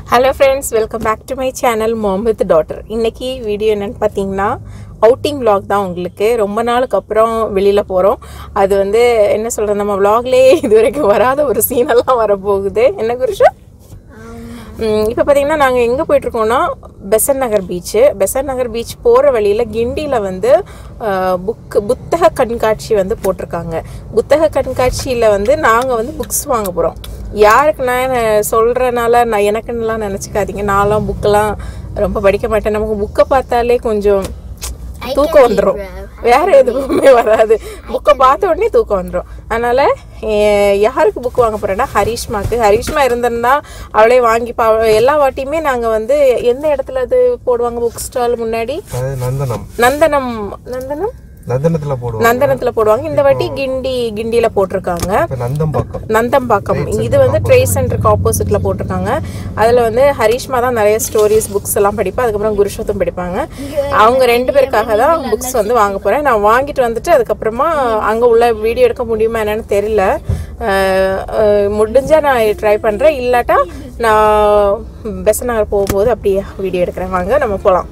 Hello friends welcome back to my channel mom with daughter இன்னைக்கு video என்னன்னு பார்த்தீங்கன்னா outing vlog தான் உங்களுக்கு ரொம்ப நாளுக்கு அப்புறம் வெளியில் போகிறோம் அது வந்து என்ன சொல்கிறது நம்ம vlogலயே இது வரைக்கும் வராத ஒரு சீனெல்லாம் வரப்போகுது என்ன குருஷா இப்போ பார்த்தீங்கன்னா நாங்கள் எங்கே போயிட்டுருக்கோம்னா பெசன் நகர் பீச்சு பெசன் நகர் பீச் போகிற வழியில் கிண்டியில் வந்து புக் புத்தக கண்காட்சி வந்து போட்டிருக்காங்க புத்தக கண்காட்சியில் வந்து நாங்கள் வந்து புக்ஸ் வாங்க போகிறோம் யாருக்கு நான் சொல்கிறனால நான் எனக்குன்னுலாம் நினச்சிக்காதீங்க நான்லாம் புக்கெல்லாம் ரொம்ப படிக்க மாட்டேன் நமக்கு புக்கை பார்த்தாலே கொஞ்சம் தூக்கம் வந்துடும் வேற எதுவுமே வராது புக்கை பார்த்த உடனே தூக்கம் வந்துடும் அதனால எ- யாருக்கு புக் வாங்க போறேன்னா ஹரிஷ்மாக்கு ஹரிஷ்மா இருந்திருந்தா அவளே வாங்கி பா எல்லா வாட்டியுமே நாங்கள் வந்து எந்த இடத்துல அது போடுவாங்க புக் ஸ்டால் முன்னாடி அது நந்தனம் நந்தனம் நந்தனம் நந்தனத்துல போடுவோம் நந்தனத்தில் போடுவாங்க இந்த வாட்டி கிண்டி கிண்டியில் போட்டிருக்காங்க இப்ப நந்தம்பாக்கம் நந்தம்பாக்கம் இது வந்து ட்ரேட் சென்டருக்கு ஆப்போசிட்ல போட்டிருக்காங்க அதில் வந்து ஹரிஷ்மா தான் நிறைய ஸ்டோரிஸ் புக்ஸ் எல்லாம் படிப்பா அதுக்கப்புறம் குருஷத்தும் படிப்பாங்க அவங்க ரெண்டு பேருக்காக தான் புக்ஸ் வந்து வாங்க போறேன் நான் வாங்கிட்டு வந்துட்டு அதுக்கப்புறமா அங்க உள்ள வீடியோ எடுக்க முடியுமா என்னன்னு தெரியல அஹ், அஹ், முடிஞ்சா நான் ட்ரை பண்றேன் இல்லாட்டா நான் பெச நகர் போகும்போது அப்படியே வீடியோ எடுக்கிறேன் வாங்க நம்ம போகலாம்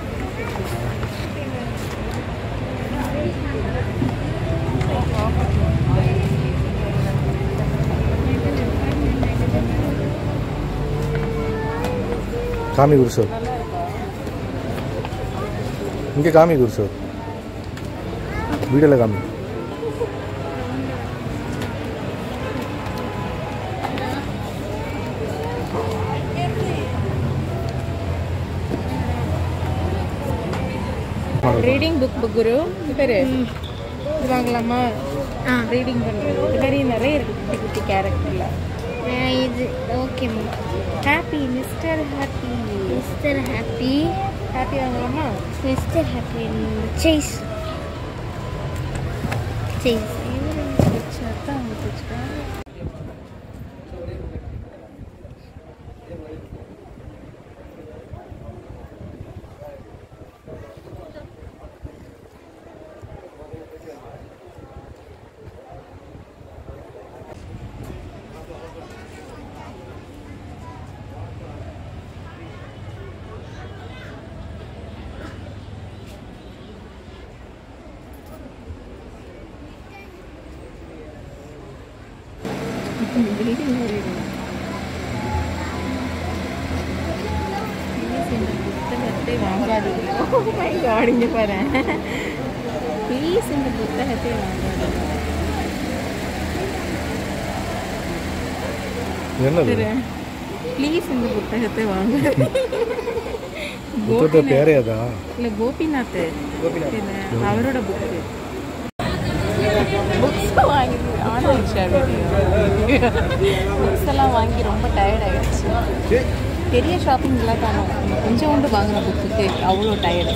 காமி குருசோர் இங்க காமி குருசோர் வீடியோல காமி ரீடிங் புக் புக் குரு பேரு இது வாங்கலாமா ரீடிங் பண்ணுறது இது மாதிரி நிறைய இருக்கு குட்டி குட்டி கேரக்டர்ல நான் இது okay happy mister happy mister happy happy வாங்கலாமா மிஸ்டர் ஹாப்பி சேஸ் சேஸ் புத்தகத்தை வாங்காதீங்க ஓ மை காட் இங்க பாரு ப்ளீஸ் இந்த புத்தகத்தை வாங்காதீங்க என்னது ப்ளீஸ் இந்த புத்தகத்தை வாங்காதீங்க புத்தகத்தை பேரே அதா இல்ல கோபிநாத் இல்ல, அவரோட புக்கு புக்ஸ் வாங்கி ஆனா புக்ஸ் எல்லாம் வாங்கி ரொம்ப டயர்ட் ஆயிடுச்சு பெரிய ஷாப்பிங்லாம் காணும் கொஞ்சோண்டு வாங்கின புக்குக்கு அவ்வளோ டயர்டு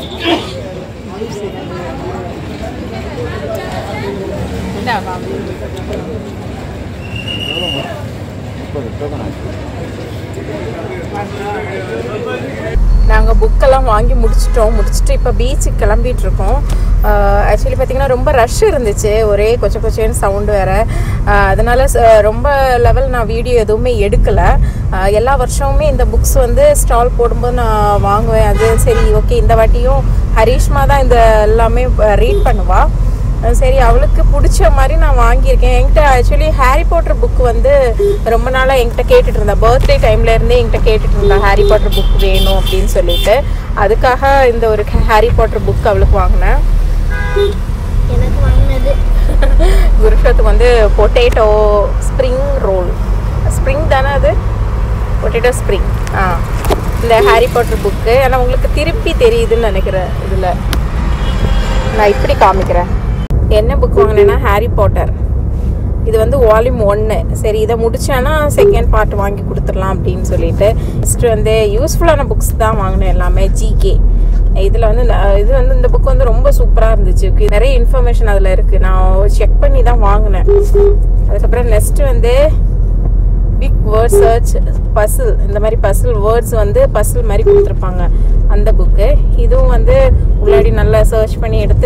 நாங்கள் புக்கெல்லாம் வாங்கி முடிச்சிட்டோம் முடிச்சுட்டு இப்போ பீச்சுக்கு கிளம்பிட்டு இருக்கோம் ஆக்சுவலி பார்த்தீங்கன்னா ரொம்ப ரஷ் இருந்துச்சு ஒரே கொச்ச கொச்சேன்னு சவுண்டு வேற ஆஹ் அதனால ச- ரொம்ப லெவல் நான் வீடியோ எதுவுமே எடுக்கலை ஆஹ் எல்லா வருஷமுமே இந்த புக்ஸ் வந்து ஸ்டால் போடும்போது நான் வாங்குவேன் அது சரி ஓகே இந்த வாட்டியும் ஹரீஷ்மா தான் இந்த எல்லாமே ரீட் பண்ணுவா அஹ் சரி அவளுக்கு பிடிச்ச மாதிரி நான் வாங்கியிருக்கேன் என்கிட்ட ஆக்சுவலி ஹாரி பாட்டர் புக் வந்து ரொம்ப நாளாக என்கிட்ட கேட்டுட்டு இருந்தா பர்த்டே டைம்ல இருந்தே என்கிட்ட கேட்டுட்டு இருந்தா ஹாரி பாட்டர் புக் வேணும் அப்படின்னு சொல்லிட்டு அதுக்காக இந்த ஒரு ஹாரி பாட்டர் புக் அவளுக்கு வாங்கினேன் எனக்கு வாங்கினது குருஷத்துக்கு வந்து பொட்டேட்டோ ஸ்ப்ரிங் ரோல் ஸ்ப்ரிங் தானே அது பொட்டேட்டோ ஸ்ப்ரிங் ஆ இந்த ஹாரி பாட்டர் புக்கு ஆனால் உங்களுக்கு திருப்பி தெரியுதுன்னு நினைக்கிறேன் இதில் நான் இப்படி காமிக்கிறேன் என்ன புக் வாங்கினேன்னா ஹாரி பாட்டர் இது வந்து வால்யூம் ஒன்று சரி இதை முடிச்சானா செகண்ட் பார்ட் வாங்கி கொடுத்துடலாம் அப்படின்னு சொல்லிட்டு ஃபஸ்ட்டு வந்து யூஸ்ஃபுல்லான புக்ஸ் தான் வாங்கினேன் எல்லாமே ஜிகே இதில் வந்து ந- இது வந்து இந்த புக் வந்து ரொம்ப சூப்பராக இருந்துச்சு Okay, நிறைய இன்ஃபர்மேஷன் அதில் இருக்குது நான் செக் பண்ணி தான் வாங்கினேன் அதுக்கப்புறம் நெக்ஸ்ட் வந்து பிக் வேர்ட் சர்ச் பசில் இந்த மாதிரி பசில் வேர்ட்ஸ் வந்து பசில் மாதிரி கொடுத்துருப்பாங்க அந்த புக்கு இதுவும் வந்து உள்ளாடி நல்லா சர்ச் பண்ணி எடுத்து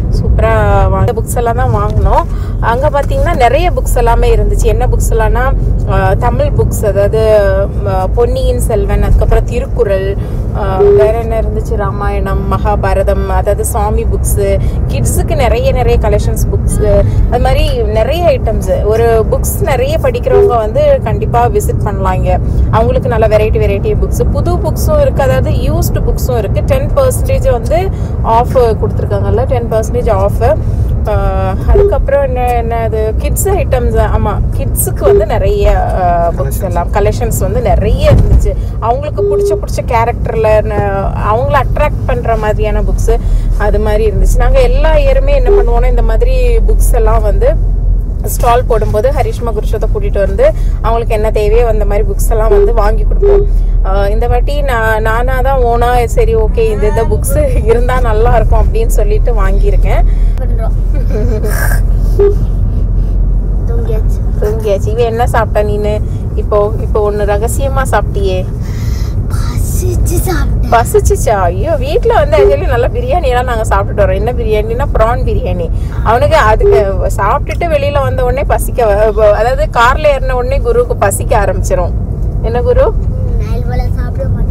சூப்பராக வாங்க புக்ஸ் எல்லாம் தான் வாங்கினோம் அங்கே பார்த்தீங்கன்னா நிறைய புக்ஸ் எல்லாமே இருந்துச்சு என்ன புக்ஸ் எல்லாம்னா அஹ், தமிழ் புக்ஸ் அதாவது அஹ், பொன்னியின் செல்வன் அதுக்கப்புறம் திருக்குறள் அஹ், வேற என்ன இருந்துச்சு ராமாயணம் மகாபாரதம் அதாவது சாமி புக்ஸு கிட்ஸுக்கு நிறைய நிறைய கலெக்ஷன்ஸ் புக்ஸு அது மாதிரி நிறைய ஐட்டம்ஸ் ஒரு புக்ஸ் நிறைய படிக்கிறவங்க வந்து கண்டிப்பாக விசிட் பண்ணலாம் இங்க அவங்களுக்கு நல்ல வெரைட்டி வெரைட்டி புக்ஸ் புது புக்ஸும் இருக்குது அதாவது யூஸ்டு புக்ஸும் இருக்குது டென் பர்சன்டேஜ் வந்து ஆஃப் கொடுத்துருக்காங்கல்ல டென் பர்சன்டேஜ் ஆஃபு அதுக்கப்புறம் என்ன என்ன அது கிட்ஸ் ஐட்டம்ஸ் ஆமாம் கிட்ஸுக்கு வந்து நிறைய புக்ஸ் எல்லாம் கலெக்ஷன்ஸ் வந்து நிறைய இருந்துச்சு அவங்களுக்கு பிடிச்ச பிடிச்ச கேரக்டரில் அவங்கள அட்ராக்ட் பண்ணுற மாதிரியான புக்ஸு அது மாதிரி இருந்துச்சு நாங்கள் எல்லா இயருமே என்ன பண்ணுவோம்னா இந்த மாதிரி புக்ஸ் எல்லாம் வந்து ஸ்டால் போடும்போது ஹரிஷ்மா குருஷத்தை கூட்டிகிட்டு வந்து அவங்களுக்கு என்ன தேவையோ அந்த மாதிரி புக்ஸ் எல்லாம் வந்து வாங்கி கொடுப்போம் ஆஹ் இந்த வாட்டி நான் நானாக தான் ஓனா சரி ஓகே இந்த இந்த புக்ஸ் இருந்தால் நல்லா இருக்கும் அப்படின்னு சொல்லிட்டு வாங்கியிருக்கேன் பண்றோம் தூங்கியாச்சு தூங்கியாச்சு இவன் என்ன சாப்பிட்ட நீனு இப்போ இப்போ ஒன்று ரகசியமாக சாப்பிட்டியே பசிச்சு சாப்பிட்டேன் பசிச்சுச்சா ஐயோ வீட்டில் வந்து ஆக்சுவலி நல்லா பிரியாணி எல்லாம் நாங்கள் சாப்பிட்டுட்டு வரோம் என்ன பிரியாணினா ப்ரான் பிரியாணி அவனுக்கு அதுக்கு சாப்பிட்டுட்டு வெளியில வந்த உடனே பசிக்க வ- அதாவது கார்ல ஏறின உடனே குருவுக்கு பசிக்க ஆரம்பிச்சிரும் என்ன குரு நைல்வலை சாப்பிட மாட்டேன்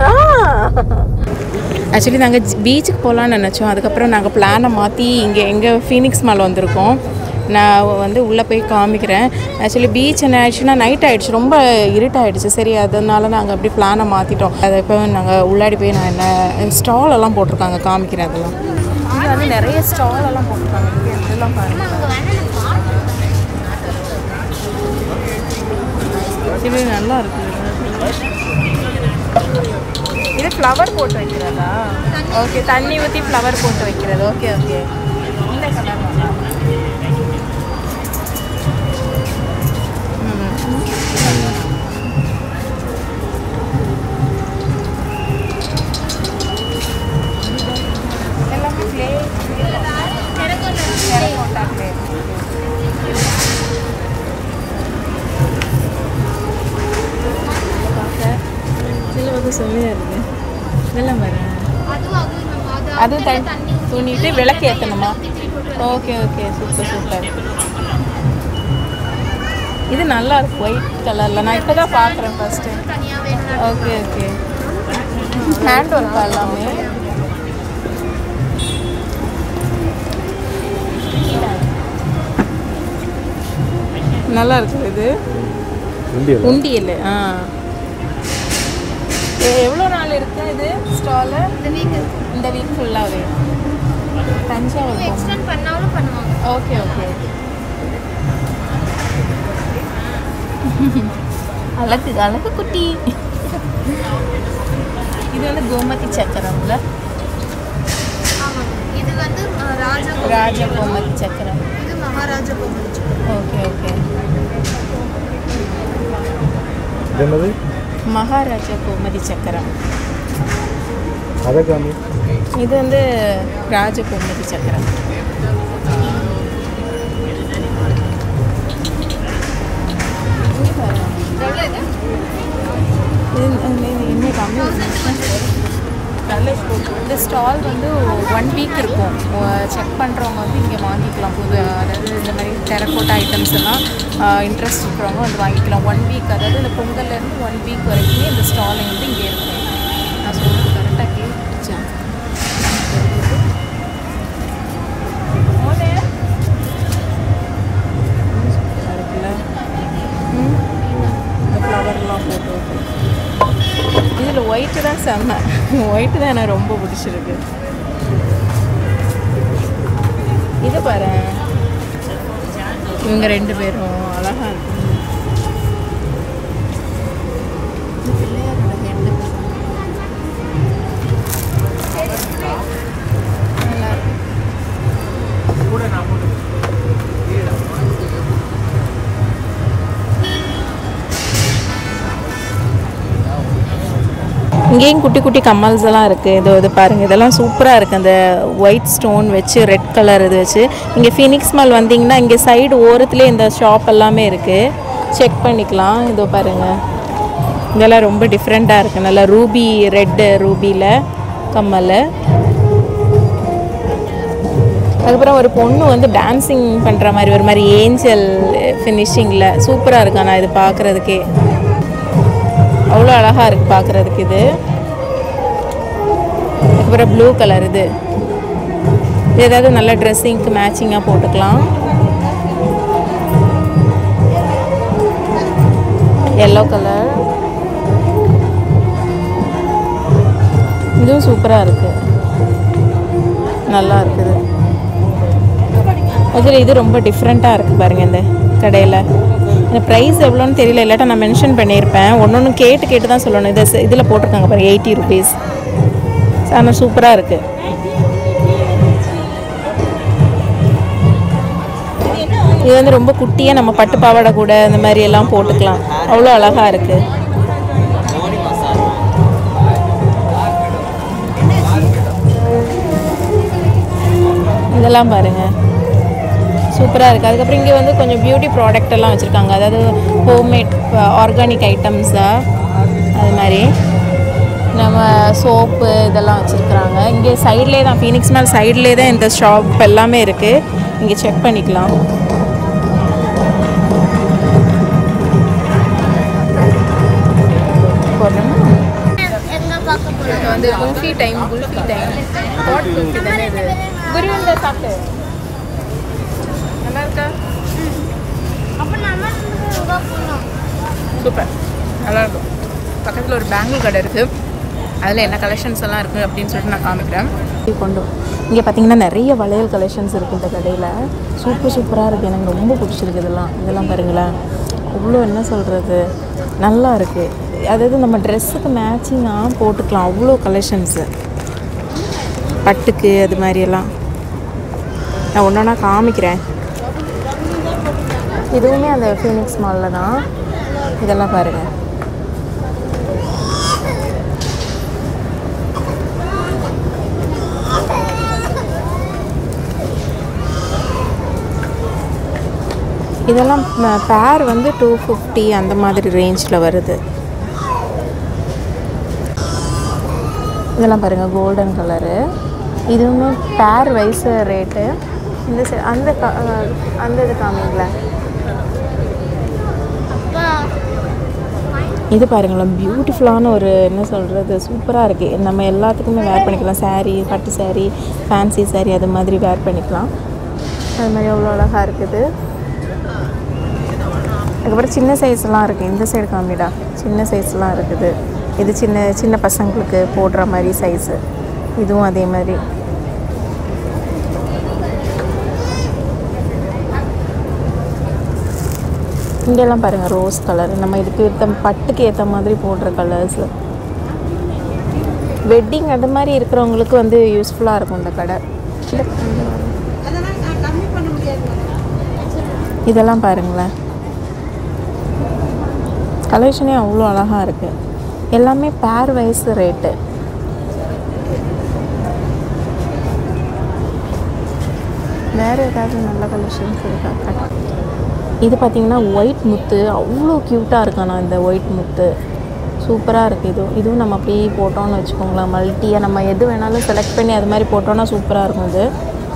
ஆக்சுவலி நாங்கள் பீச்சுக்கு போகலான்னு நினச்சோம் அதுக்கப்புறம் நாங்கள் பிளானை மாற்றி இங்கே எங்கள் ஃபீனிக்ஸ் மால் வந்திருக்கோம் நான் வந்து உள்ளே போய் காமிக்கிறேன் ஆக்சுவலி பீச் என்ன ஆயிடுச்சுன்னா நைட் ஆயிடுச்சு ரொம்ப இருட்டாயிடுச்சு சரி அதனால நாங்கள் அப்படி பிளானை மாற்றிட்டோம் அதை இப்போ நாங்கள் உள்ளாடி போய் நான் என்ன ஸ்டால் எல்லாம் போட்டிருக்காங்க காமிக்கிறேன் அதெல்லாம் இங்கே வந்து நிறைய ஸ்டால் எல்லாம் போட்டிருக்காங்க இங்கே இதெல்லாம் பாருங்க இது நல்லா இருக்குது இது ஃப்ளவர் போட்டு வைக்கிறதா ஓகே தண்ணி ஊற்றி ஃப்ளவர் போட்டு வைக்கிறது ஓகே ஓகே இந்த கலர் நல்லா இருக்கு. ம். எல்லாமே clay. Terracotta clay. பார்க்க சில வந்து செம்மையாக இருக்கு இதெல்லாம் பாரு அது தண்ணி துணிட்டு விளக்கு ஏற்றணுமா ஓகே ஓகே சூப்பர் சூப்பர் இது நல்லா இருக்கு ஒயிட் கலரில் நான் இப்போ தான் பார்க்குறேன் first okay okay hand work எல்லாமே நல்லா இருக்குது இது இந்தியாவில் உண்டியல் ஆ எ- எவ்வளோ நாள் இருக்கு இது ஸ்டாலு இந்த வீக் ஃபுல்லாகவே தஞ்சாவூர் போகணும். எக்ஸ்டெண்ட் பண்ணாலும் பண்ணுவாங்க ஓகே ஓகே அழகு அழகு குட்டி இது வந்து கோமதி சக்கரம்ல ஆமாங்க இது வந்து அஹ், ராஜா கோவில். ராஜ கோமதி சக்கரம் இது மகாராஜா கோவில் ஓகே ஓகே இது என்னது மகாராஜா கோமதி சக்கரம் அதை காமி இது வந்து ராஜ கோமதி சக்கரம் இங்க பாருங்க. இது இது என்ன கம்மி இந்த ஸ்டால் வந்து ஒன் வீக் இருக்கும் செக் பண்ணுறவங்க வந்து இங்கே வாங்கிக்கலாம் புது அதாவது இந்த மாதிரி டெரக்கோட்டா ஐட்டம்ஸ் எல்லாம் இன்ட்ரெஸ்ட் இருக்கிறவங்க வந்து வாங்கிக்கலாம் ஒன் வீக் அதாவது இந்த பொங்கல்லேருந்து ஒன் வீக் வரைக்குமே இந்த ஸ்டால் வந்து இங்கே இருக்கும் நான் சொல்றது கரெக்டாக கேட்டுச்சேன் இருக்குல்ல ம் இந்த ஃப்ளவர்லாம் போட்டு ஓகே இதில் ஒயிட்டு தான் செம்ம ஒயிட்டு தான் எனக்கு ரொம்ப பிடிச்சிருக்கு இது பாரு இவங்க ரெண்டு பேரும் அழகா இருக்கு இது பிள்ளையாரோட head. நல்லா இருக்கு. இங்கேயும் குட்டி குட்டி கம்மல்ஸ் எல்லாம் இருக்குது இது இது பாருங்கள் இதெல்லாம் சூப்பராக இருக்குது அந்த ஒயிட் ஸ்டோன் வச்சு ரெட் கலர் இது வச்சு இங்கே ஃபீனிக்ஸ் மால் வந்தீங்கன்னா இங்கே சைடு ஓரத்துலேயே இந்த ஷாப் எல்லாமே இருக்குது செக் பண்ணிக்கலாம் இதோ பாருங்கள் இதெல்லாம் ரொம்ப டிஃப்ரெண்ட்டாக இருக்குது நல்லா ரூபி ரெட்டு ரூபியில் கம்மல் அதுக்கப்புறம் ஒரு பொண்ணு வந்து டான்ஸிங் பண்ணுற மாதிரி ஒரு மாதிரி ஏஞ்சல் ஃபினிஷிங்கில் சூப்பராக இருக்கு ஆனால் இது பார்க்குறதுக்கே அவ்வளோ அழகாக இருக்குது பார்க்குறதுக்கு இது அதுக்கப்புறம் ப்ளூ கலர் இது இது ஏதாவது நல்ல ட்ரெஸ்ஸிங்க்கு மேட்சிங்காக போட்டுக்கலாம் எல்லோ கலர் இதுவும் சூப்பராக இருக்குது நல்லா இருக்குது ஆக்சுவலி இது ரொம்ப டிஃப்ரெண்ட்டாக இருக்குது பாருங்கள் இந்த கடையில் இந்த ப்ரைஸ் எவ்வளோன்னு தெரியல இல்லாட்டா நான் மென்ஷன் பண்ணியிருப்பேன் ஒன்று ஒன்று கேட்டு கேட்டு தான் சொல்லணும் இதை இதில் போட்டிருக்காங்க பாருங்கள் எயிட்டி ருபீஸ் ஆனால் சூப்பராக இருக்குது இது வந்து ரொம்ப குட்டியாக நம்ம பட்டு பாவாடை கூட இந்த மாதிரி எல்லாம் போட்டுக்கலாம் அவ்வளோ அழகாக இருக்குது இதெல்லாம் பாருங்கள் சூப்பராக இருக்குது அதுக்கப்புறம் இங்கே வந்து கொஞ்சம் பியூட்டி ப்ராடக்ட் எல்லாம் வச்சுருக்காங்க அதாவது ஹோம்மேட் ஆர்கானிக் ஐட்டம்ஸாக அது மாதிரி நம்ம சோப்பு இதெல்லாம் வச்சுருக்குறாங்க இங்கே சைட்லேயே தான் ஃபீனிக்ஸ் மேல் சைட்லேயே தான் இந்த ஷாப் எல்லாமே இருக்குது இங்கே செக் பண்ணிக்கலாம் போடுறோமா எங்க பார்க்க போறோம் இது வந்து kulfi time kulfi time hot kulfi தானே இது குரு இந்த சாப்பிட்டு நல்லா இருக்கா அப்ப நம்ம எங்க போனோம் சூப்பர் நல்லா இருக்கும் பக்கத்தில் ஒரு பேங்கிள் கடை இருக்குது அதில் என்ன கலெக்ஷன்ஸ் எல்லாம் இருக்குது அப்படின்னு சொல்லிட்டு நான் காமிக்கிறேன் கொண்டு இங்கே பார்த்தீங்கன்னா நிறைய வளையல் கலெக்ஷன்ஸ் இருக்குது இந்த கடையில் சூப்பர் சூப்பராக இருக்குது எனக்கு ரொம்ப பிடிச்சிருக்கு இதெல்லாம் இதெல்லாம் பாருங்களேன் அவ்வளோ என்ன சொல்கிறது நல்லா இருக்குது அதாவது நம்ம ட்ரெஸ்ஸுக்கு மேட்சிங்காக போட்டுக்கலாம் அவ்வளோ கலெக்ஷன்ஸு பட்டுக்கு அது மாதிரியெல்லாம் நான் ஒன்று ஒன்றா காமிக்கிறேன் இதுவுமே அந்த ஃபீனிக்ஸ் மாலில் தான் இதெல்லாம் பாருங்கள் இதெல்லாம் பேர் வந்து டூ ஃபிஃப்டி அந்த மாதிரி ரேஞ்சில் வருது இதெல்லாம் பாருங்கள் கோல்டன் கலரு இதுவுமே பேர் வைஸ் ரேட்டு இந்த சை அந்த கா- அஹ் அந்த இது காமிங்களேன் அப்பா இது பாருங்களேன் பியூட்டிஃபுல்லான ஒரு என்ன சொல்கிறது சூப்பராக இருக்குது நம்ம எல்லாத்துக்குமே வேர் பண்ணிக்கலாம் saree பட்டு saree ஃபேன்சி saree அது மாதிரி வேர் பண்ணிக்கலாம் அது மாதிரி எவ்வளோ அழகாக இருக்குது அதுக்கப்புறம் சின்ன சைஸ்லாம் இருக்குது இந்த சைடு காமிடா சின்ன சைஸ்லாம் இருக்குது இது சின்ன சின்ன பசங்களுக்கு போடுற மாதிரி சைஸு இதுவும் அதே மாதிரி இங்கெல்லாம் பாருங்கள் ரோஸ் கலர் நம்ம இதுக்கு ஏற்ற பட்டுக்கு ஏற்ற மாதிரி போடுற கலர்ஸ் வெட்டிங் அது மாதிரி இருக்கிறவங்களுக்கு வந்து யூஸ்ஃபுல்லாக இருக்கும் இந்த கடை இதெல்லாம் பாருங்களேன் கலெக்ஷனே அவ்வளோ அழகாக இருக்குது எல்லாமே பேர் வைஸ் ரேட்டு வேறு ஏதாவது நல்ல கலெக்ஷன்ஸ் இருக்கா கடை இது பார்த்தீங்கன்னா ஒயிட் முத்து அவ்வளோ க்யூட்டாக இருக்காண்ணா இந்த ஒயிட் முத்து சூப்பராக இருக்குது இதுவும் இதுவும் நம்ம அப்படியே போட்டோம்னு வச்சுக்கோங்களேன் மல்ட்டியாக நம்ம எது வேணாலும் செலக்ட் பண்ணி அது மாதிரி போட்டோன்னா சூப்பராக இருக்கும் இது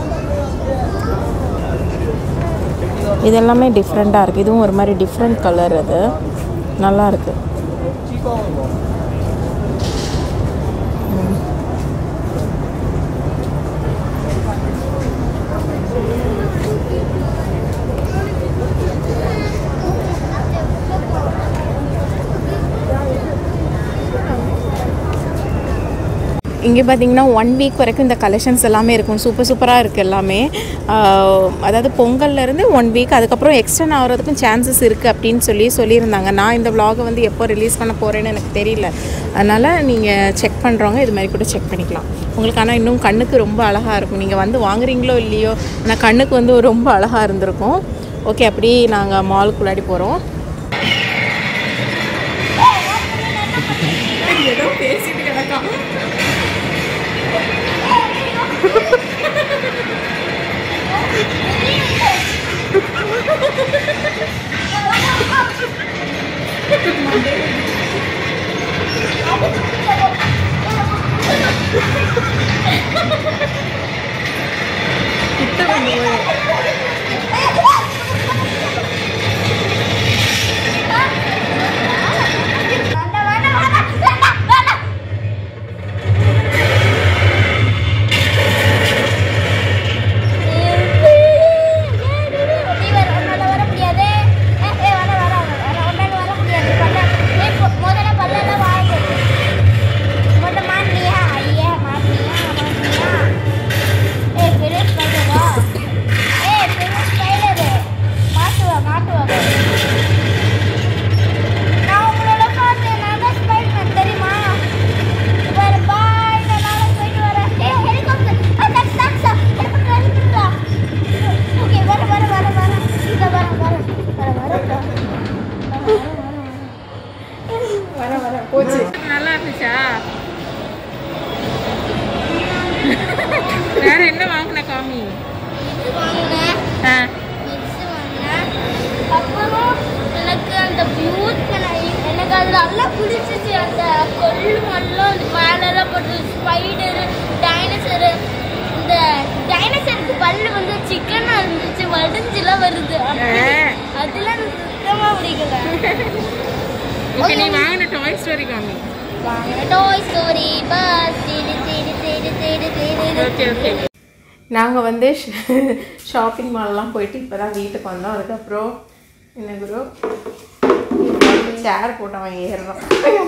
இது எல்லாமே டிஃப்ரெண்ட்டாக இருக்குது இதுவும் ஒரு மாதிரி டிஃப்ரெண்ட் கலர் அது நல்லா இருக்கு இங்கே பார்த்தீங்கன்னா ஒன் வீக் வரைக்கும் இந்த கலெக்ஷன்ஸ் எல்லாமே இருக்கும் சூப்பர் சூப்பராக இருக்குது எல்லாமே ஆஹ் அதாவது பொங்கல்லேருந்து ஒன் வீக் அதுக்கப்புறம் எக்ஸ்டெண்ட் ஆகிறதுக்கும் சான்சஸ் இருக்குது அப்படின்னு சொல்லி சொல்லியிருந்தாங்க நான் இந்த vlog வந்து எப்போ ரிலீஸ் பண்ண போகிறேன்னு எனக்கு தெரியல அதனால் நீங்கள் செக் பண்ணுறவங்க இது மாதிரி கூட செக் பண்ணிக்கலாம் உங்களுக்கு ஆனால் இன்னும் கண்ணுக்கு ரொம்ப அழகாக இருக்கும் நீங்கள் வந்து வாங்குறீங்களோ இல்லையோ ஆனால் கண்ணுக்கு வந்து ரொம்ப அழகாக இருந்திருக்கும் ஓகே அப்படி நாங்கள் மாலுக்குள்ளாடி போகிறோம் ஏதோ பேசிட்டு கிடக்கான் கிட்ட அந்த பியூட்டிஃபுல் எனக்கு அது நல்லா பிடிச்சிச்சு அந்த கொள்ளு மண்ணெலாம் அந்த மேலெல்லாம் போட்டு ஸ்பைடரு டைனோசரு இந்த டைனோசருக்கு பல்லு வந்து சிக்கனாக இருந்துச்சு வடிஞ்சுலாம் வருது அப்படி. அதெல்லாம் எனக்கு சுத்தமாக பிடிக்கல ஓகே நீ வாங்கின டாய் ஸ்டோரி காமி வாங்க டாய் ஸ்டோரி பஸ் தேடி தேடி தேடி தேடி தேடி ஓகே ஓகே நாங்கள் வந்து ஷாப்பிங் மால்லாம் போயிட்டு இப்போ தான் வீட்டுக்கு வந்தோம் அதுக்கப்புறம் என்ன குரு சேர் போட்டு அவன் ஏறுறான்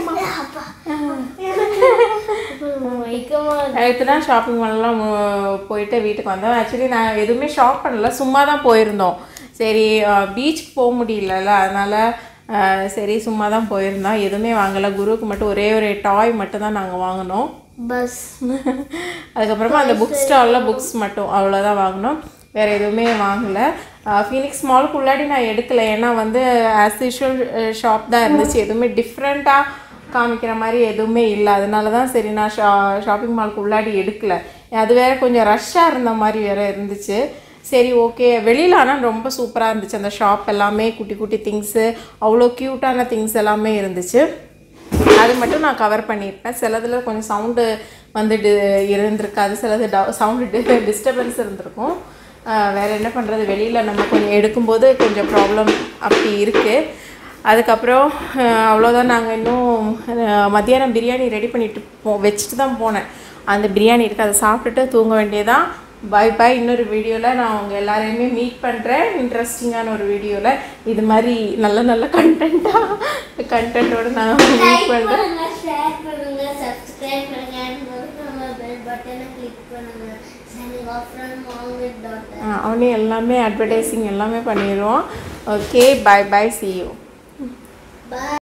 நேற்று தான் ஷாப்பிங் மால்லாம் போயிட்டு வீட்டுக்கு வந்தோம் ஆக்சுவலி நான் எதுவுமே ஷாப் பண்ணல சும்மா தான் போயிருந்தோம் சரி பீச்சுக்கு போக முடியலல்ல அதனால் அஹ், சரி சும்மா தான் போயிருந்தோம் எதுவுமே வாங்கலை குருவுக்கு மட்டும் ஒரே ஒரு டாய் மட்டும் தான் நாங்கள் வாங்கினோம் பஸ் அதுக்கப்புறமா அந்த புக் ஸ்டாலில் புக்ஸ் மட்டும் அவ்வளோதான் வாங்கினோம் வேறு எதுவுமே வாங்கலை ஃபீனிக்ஸ் மாலுக்கு உள்ளாடி நான் எடுக்கலை ஏன்னா வந்து ஆஸ் யூஷுவல் ஷாப் தான் இருந்துச்சு எதுவுமே டிஃப்ரெண்ட்டாக காமிக்கிற மாதிரி எதுவுமே இல்லை அதனால தான் சரி நான் ஷா ஷாப்பிங் மாலுக்கு உள்ளாடி எடுக்கல அது வேற கொஞ்சம் ரஷ்ஷாக இருந்த மாதிரி வேற இருந்துச்சு சரி ஓகே வெளியில் ஆனால் ரொம்ப சூப்பராக இருந்துச்சு அந்த ஷாப் எல்லாமே குட்டி குட்டி திங்ஸு அவ்வளோ க்யூட்டான திங்ஸ் எல்லாமே இருந்துச்சு அது மட்டும் நான் கவர் பண்ணியிருப்பேன் சிலதில் கொஞ்சம் சவுண்டு வந்து டி இருந்திருக்காது சிலது சவுண்டு டிஸ்டர்பன்ஸ் இருந்திருக்கும் ஆஹ் வேற என்ன பண்ணுறது வெளியில் நம்ம கொஞ்சம் எடுக்கும்போது கொஞ்சம் ப்ராப்ளம் அப்படி இருக்குது அதுக்கப்புறம் ஆஹ் அவ்வளோதான் நாங்கள் இன்னும் ஆஹ் மத்தியானம் பிரியாணி ரெடி பண்ணிட்டு போ வச்சுட்டு தான் போனேன் அந்த பிரியாணி இருக்குது அதை சாப்பிட்டுட்டு தூங்க வேண்டியதான் பை பை இன்னொரு வீடியோவில் நான் உங்கள் எல்லாரையுமே மீட் பண்ணுறேன் இன்ட்ரெஸ்டிங்கான ஒரு வீடியோவில் இது மாதிரி நல்ல நல்ல கண்டென்ட்டாக கண்டென்ட்டோடு நான் மீட் லைக் பண்ணுறேன் பண்ணுங்க ஷேர் பண்ணுங்க சப்ஸ்கிரைப் பண்ணுங்க and மறக்காம பெல் பட்டனை கிளிக் பண்ணுங்க signing off from mom with daughter அவனே எல்லாமே அட்வர்டைஸிங் எல்லாமே பண்ணிடுவான் okay bye bye see you by